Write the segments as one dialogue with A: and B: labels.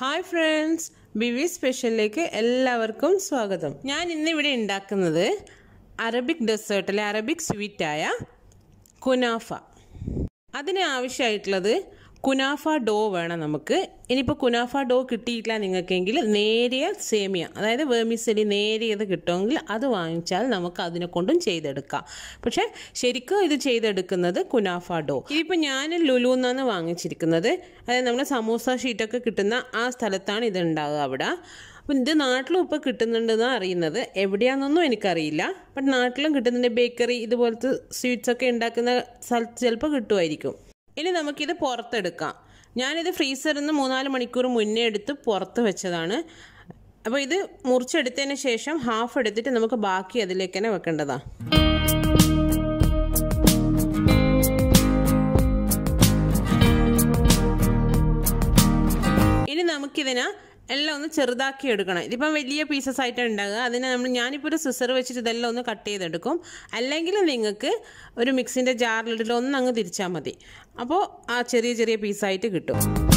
A: hi friends Beevi സ്പെഷ്യലിലേക്ക് എല്ലാവർക്കും സ്വാഗതം ഞാൻ ഇന്നിവിടെ ഉണ്ടാക്കുന്നത് അറബിക് ഡെസേർട്ടിലെ അറബിക് സ്വീറ്റായ കുനാഫ അതിന് ആവശ്യമായിട്ടുള്ളത് കുനാഫ ഡോ വേണം നമുക്ക് ഇനിയിപ്പോൾ കുനാഫ ഡോ കിട്ടിയിട്ടില്ല നിങ്ങൾക്കെങ്കിൽ നേരിയ സേമിയ അതായത് വേമിസലി നേരിയത് കിട്ടുമെങ്കിൽ അത് വാങ്ങിച്ചാൽ നമുക്ക് അതിനെ കൊണ്ടും ചെയ്തെടുക്കാം പക്ഷേ ശരിക്കും ഇത് ചെയ്തെടുക്കുന്നത് കുനാഫ ഡോ ഇതിപ്പോൾ ഞാൻ ലുലു എന്നാണ് വാങ്ങിച്ചിരിക്കുന്നത് അതായത് നമ്മുടെ സമൂസ ഷീറ്റൊക്കെ കിട്ടുന്ന ആ സ്ഥലത്താണ് ഇത് ഉണ്ടാകുക അവിടെ അപ്പം ഇത് നാട്ടിലും ഇപ്പോൾ കിട്ടുന്നുണ്ടെന്നാണ് അറിയുന്നത് എവിടെയാണെന്നൊന്നും എനിക്കറിയില്ല ബട്ട് നാട്ടിലും കിട്ടുന്നുണ്ട് ബേക്കറി ഇതുപോലത്തെ സ്വീറ്റ്സ് ഒക്കെ ഉണ്ടാക്കുന്ന സ്ഥലത്ത് ചിലപ്പോൾ കിട്ടുമായിരിക്കും ഇനി നമുക്കിത് പുറത്തെടുക്കാം ഞാനിത് ഫ്രീസറിൽ നിന്ന് മൂന്നാല് മണിക്കൂർ മുന്നേ എടുത്ത് പുറത്ത് വെച്ചതാണ് അപ്പോൾ ഇത് മുറിച്ചെടുത്തതിന് ശേഷം ഹാഫ് എടുത്തിട്ട് നമുക്ക് ബാക്കി അതിലേക്ക് തന്നെ വെക്കേണ്ടതാണ് ഇനി നമുക്കിതിനെ എല്ലാം ഒന്ന് ചെറുതാക്കി എടുക്കണം ഇതിപ്പം വലിയ പീസസ് ആയിട്ട് ഉണ്ടാകുക അതിനെ നമ്മൾ ഞാനിപ്പോൾ ഒരു സിസർ വെച്ചിട്ട് ഇതെല്ലാം ഒന്ന് കട്ട് ചെയ്തെടുക്കും അല്ലെങ്കിൽ നിങ്ങൾക്ക് ഒരു മിക്സിൻ്റെ ജാറിലിട്ടിട്ട് ഒന്ന് അങ്ങ് തിരിച്ചാൽ മതി അപ്പോൾ ആ ചെറിയ ചെറിയ പീസായിട്ട് കിട്ടും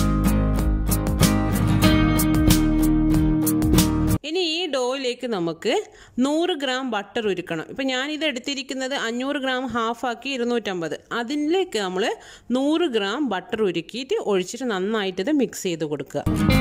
A: ഇനി ഈ ഡോയിലേക്ക് നമുക്ക് നൂറ് ഗ്രാം ബട്ടർ ഉരുക്കണം ഇപ്പം ഞാനിത് എടുത്തിരിക്കുന്നത് അഞ്ഞൂറ് ഗ്രാം ഹാഫാക്കി ഇരുന്നൂറ്റമ്പത് അതിലേക്ക് നമ്മൾ നൂറ് ഗ്രാം ബട്ടർ ഉരുക്കിയിട്ട് ഒഴിച്ചിട്ട് നന്നായിട്ടത് മിക്സ് ചെയ്ത് കൊടുക്കുക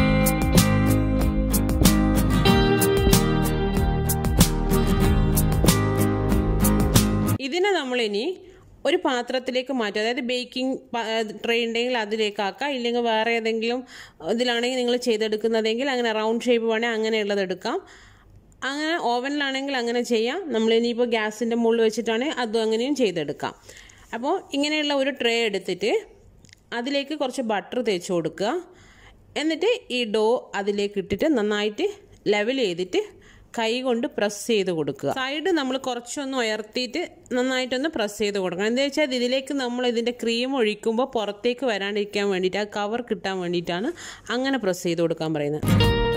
A: ഇതിനെ നമ്മളിനി ഒരു പാത്രത്തിലേക്ക് മാറ്റും അതായത് ബേക്കിംഗ് ട്രേ ഉണ്ടെങ്കിൽ അതിലേക്ക് ആക്കാം ഇല്ലെങ്കിൽ വേറെ ഏതെങ്കിലും ഇതിലാണെങ്കിൽ നിങ്ങൾ ചെയ്തെടുക്കുന്നതെങ്കിൽ അങ്ങനെ റൗണ്ട് ഷേപ്പ് വേണമെങ്കിൽ അങ്ങനെയുള്ളത് എടുക്കാം അങ്ങനെ ഓവനിലാണെങ്കിൽ അങ്ങനെ ചെയ്യാം നമ്മളിനിയിപ്പോൾ ഗ്യാസിൻ്റെ മുകളിൽ വെച്ചിട്ടാണെങ്കിൽ അതും അങ്ങനെയും ചെയ്തെടുക്കാം അപ്പോൾ ഇങ്ങനെയുള്ള ഒരു ട്രേ എടുത്തിട്ട് അതിലേക്ക് കുറച്ച് ബട്ടർ തേച്ച് കൊടുക്കുക എന്നിട്ട് ഈ ഡോ അതിലേക്ക് ഇട്ടിട്ട് നന്നായിട്ട് ലെവൽ ചെയ്തിട്ട് കൈ കൊണ്ട് പ്രസ് ചെയ്ത് കൊടുക്കുക സൈഡ് നമ്മൾ കുറച്ചൊന്ന് ഉയർത്തിയിട്ട് നന്നായിട്ടൊന്ന് പ്രസ് ചെയ്ത് കൊടുക്കണം എന്താ വെച്ചാൽ ഇതിലേക്ക് നമ്മൾ ഇതിൻ്റെ ക്രീം ഒഴിക്കുമ്പോൾ പുറത്തേക്ക് വരാണ്ടിരിക്കാൻ വേണ്ടിയിട്ട് ആ കവർ കിട്ടാൻ വേണ്ടിയിട്ടാണ് അങ്ങനെ പ്രസ് ചെയ്ത് കൊടുക്കാൻ പറയുന്നത്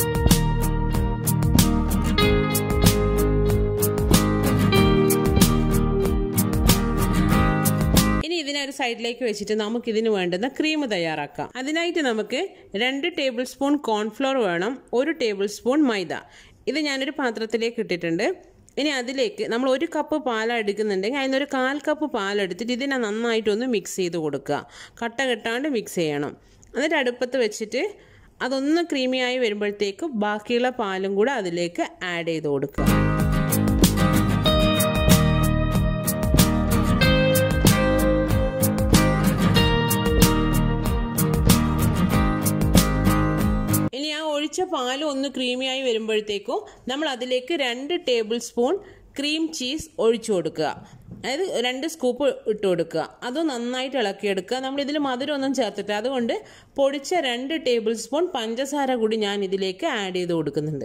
A: ഇനി ഇതിനെ ഒരു സൈഡിലേക്ക് വെച്ചിട്ട് നമുക്ക് ഇതിന് വേണ്ടുന്ന ക്രീം തയ്യാറാക്കാം അതിനായിട്ട് നമുക്ക് രണ്ട് ടേബിൾ സ്പൂൺ കോൺഫ്ലോർ വേണം ഒരു ടേബിൾ സ്പൂൺ മൈദ ഇത് ഞാനൊരു പാത്രത്തിലേക്ക് ഇട്ടിട്ടുണ്ട് ഇനി അതിലേക്ക് നമ്മൾ ഒരു കപ്പ് പാൽ എടുക്കുന്നുണ്ടെങ്കിൽ അതിനൊരു കാൽ കപ്പ് പാലെടുത്തിട്ട് ഇതിനെ നന്നായിട്ടൊന്ന് മിക്സ് ചെയ്ത് കൊടുക്കുക കട്ട കെട്ടാണ്ട് മിക്സ് ചെയ്യണം എന്നിട്ട് അടുപ്പത്ത് വെച്ചിട്ട് അതൊന്ന് ക്രീമിയായി വരുമ്പോഴത്തേക്ക് ബാക്കിയുള്ള പാലും കൂടെ അതിലേക്ക് ആഡ് ചെയ്ത് കൊടുക്കുക ഇനി ആ ഒഴിച്ച പാൽ ഒന്ന് ക്രീമിയായി വരുമ്പോഴത്തേക്കും നമ്മൾ അതിലേക്ക് രണ്ട് ടേബിൾ സ്പൂൺ ക്രീം ചീസ് ഒഴിച്ചു കൊടുക്കുക അതായത് രണ്ട് സ്കൂപ്പ് ഇട്ട് കൊടുക്കുക അത് നന്നായിട്ട് ഇളക്കിയെടുക്കുക നമ്മൾ ഇതിൽ മധുരമൊന്നും ചേർത്തിട്ട് അതുകൊണ്ട് പൊടിച്ച രണ്ട് ടേബിൾ സ്പൂൺ പഞ്ചസാര കൂടി ഞാൻ ഇതിലേക്ക് ആഡ് ചെയ്ത് കൊടുക്കുന്നുണ്ട്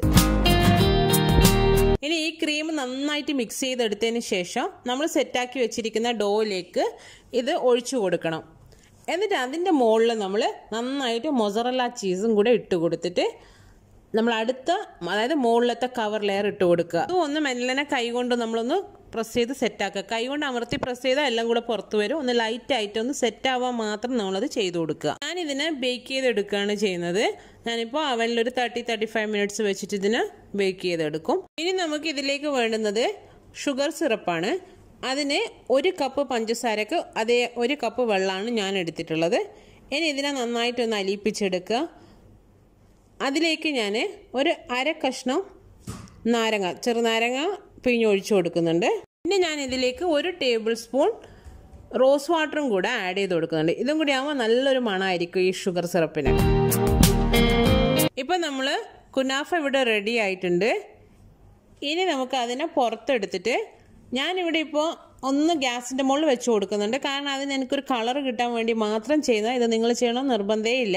A: ഇനി ഈ ക്രീം നന്നായിട്ട് മിക്സ് ചെയ്തെടുത്തതിന് ശേഷം നമ്മൾ സെറ്റാക്കി വെച്ചിരിക്കുന്ന ഡോയിലേക്ക് ഇത് ഒഴിച്ചു കൊടുക്കണം എന്നിട്ട് അതിൻ്റെ മുകളിൽ നമ്മൾ നന്നായിട്ട് മൊസറല്ല ചീസും കൂടെ ഇട്ട് കൊടുത്തിട്ട് നമ്മൾ അടുത്ത അതായത് മുകളിലത്തെ കവർ ലെയർ ഇട്ട് കൊടുക്കുക അത് ഒന്ന് മെല്ലനെ കൈ കൊണ്ട് നമ്മളൊന്ന് പ്രസ് ചെയ്ത് സെറ്റാക്കുക കൈ കൊണ്ട് അമർത്തി പ്രസ് ചെയ്താൽ എല്ലാം കൂടെ പുറത്ത് വരും ഒന്ന് ലൈറ്റ് ആയിട്ട് ഒന്ന് സെറ്റ് ആവാൻ മാത്രം നമ്മളത് ചെയ്ത് കൊടുക്കുക ഞാൻ ഇതിനെ ബേക്ക് ചെയ്തെടുക്കുകയാണ് ചെയ്യുന്നത് ഞാനിപ്പോൾ അവനിൽ ഒരു തേർട്ടി തേർട്ടി ഫൈവ് മിനിറ്റ്സ് വെച്ചിട്ട് ഇതിനെ ബേക്ക് ചെയ്തെടുക്കും ഇനി നമുക്ക് ഇതിലേക്ക് വേണ്ടുന്നത് ഷുഗർ സിറപ്പാണ് അതിന് ഒരു കപ്പ് പഞ്ചസാരക്ക് അതേ ഒരു കപ്പ് വെള്ളമാണ് ഞാൻ എടുത്തിട്ടുള്ളത് ഇനി ഇതിനെ നന്നായിട്ടൊന്ന് അലിയിപ്പിച്ചെടുക്കുക അതിലേക്ക് ഞാൻ ഒരു അര കഷ്ണം നാരങ്ങ ചെറുനാരങ്ങ പിഴിഞ്ഞൊഴിച്ചു കൊടുക്കുന്നുണ്ട് പിന്നെ ഞാൻ ഇതിലേക്ക് ഒരു ടേബിൾ സ്പൂൺ റോസ് വാട്ടറും കൂടെ ആഡ് ചെയ്ത് കൊടുക്കുന്നുണ്ട് ഇതും കൂടി ആകുമ്പോൾ നല്ലൊരു മണമായിരിക്കും ഈ ഷുഗർ സിറപ്പിന് ഇപ്പം നമ്മൾ കുനാഫ ഇവിടെ റെഡി ആയിട്ടുണ്ട് ഇനി നമുക്ക് അതിനെ പുറത്തെടുത്തിട്ട് ഞാനിവിടെ ഇപ്പോൾ ഒന്ന് ഗ്യാസിൻ്റെ മുകളിൽ വെച്ച് കൊടുക്കുന്നുണ്ട് കാരണം അതിന് എനിക്കൊരു കളർ കിട്ടാൻ വേണ്ടി മാത്രം ചെയ്യുന്ന ഇത് നിങ്ങൾ ചെയ്യണം നിർബന്ധമേ ഇല്ല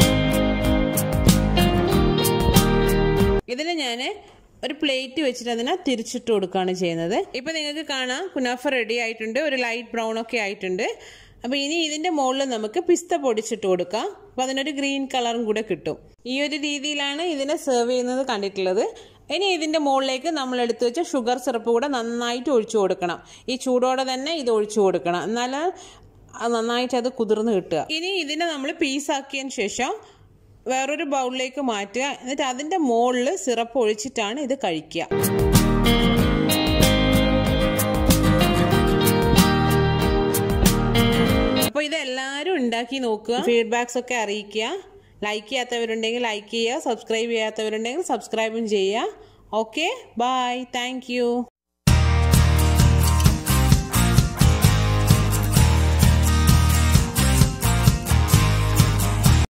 A: ഇതിൽ ഞാൻ ഒരു പ്ലേറ്റ് വെച്ചിട്ട് അതിനെ തിരിച്ചിട്ട് കൊടുക്കുകയാണ് ചെയ്യുന്നത് ഇപ്പം നിങ്ങൾക്ക് കാണാം കുനാഫ റെഡി ആയിട്ടുണ്ട് ഒരു ലൈറ്റ് ബ്രൗൺ ഒക്കെ ആയിട്ടുണ്ട് അപ്പോൾ ഇനി ഇതിൻ്റെ മുകളിൽ നമുക്ക് പിസ്ത പൊടിച്ചിട്ട് കൊടുക്കാം അപ്പോൾ അതിനൊരു ഗ്രീൻ കളറും കൂടെ കിട്ടും ഈ ഒരു രീതിയിലാണ് ഇതിനെ സെർവ് ചെയ്യുന്നത് കണ്ടിട്ടുള്ളത് ഇനി ഇതിൻ്റെ മുകളിലേക്ക് നമ്മൾ എടുത്തു വെച്ച ഷുഗർ സിറപ്പ് കൂടെ നന്നായിട്ട് ഒഴിച്ചു കൊടുക്കണം ഈ ചൂടോടെ തന്നെ ഇത് ഒഴിച്ചു കൊടുക്കണം എന്നാൽ നന്നായിട്ട് അത് കുതിർന്ന് കിട്ടുക ഇനി ഇതിനെ നമ്മൾ പീസാക്കിയതിന് ശേഷം വേറൊരു ബൗളിലേക്ക് മാറ്റുക എന്നിട്ട് അതിൻ്റെ മുകളിൽ സിറപ്പ് ഒഴിച്ചിട്ടാണ് ഇത് കഴിക്കുക അപ്പോൾ ഇതെല്ലാവരും ഉണ്ടാക്കി നോക്കുക ഫീഡ്ബാക്സ് ഒക്കെ അറിയിക്കുക ലൈക്ക് ചെയ്യാത്തവരുണ്ടെങ്കിൽ ലൈക്ക് ചെയ്യുക സബ്സ്ക്രൈബ് ചെയ്യാത്തവരുണ്ടെങ്കിൽ സബ്സ്ക്രൈബും ചെയ്യുക ഓക്കെ ബൈ താങ്ക്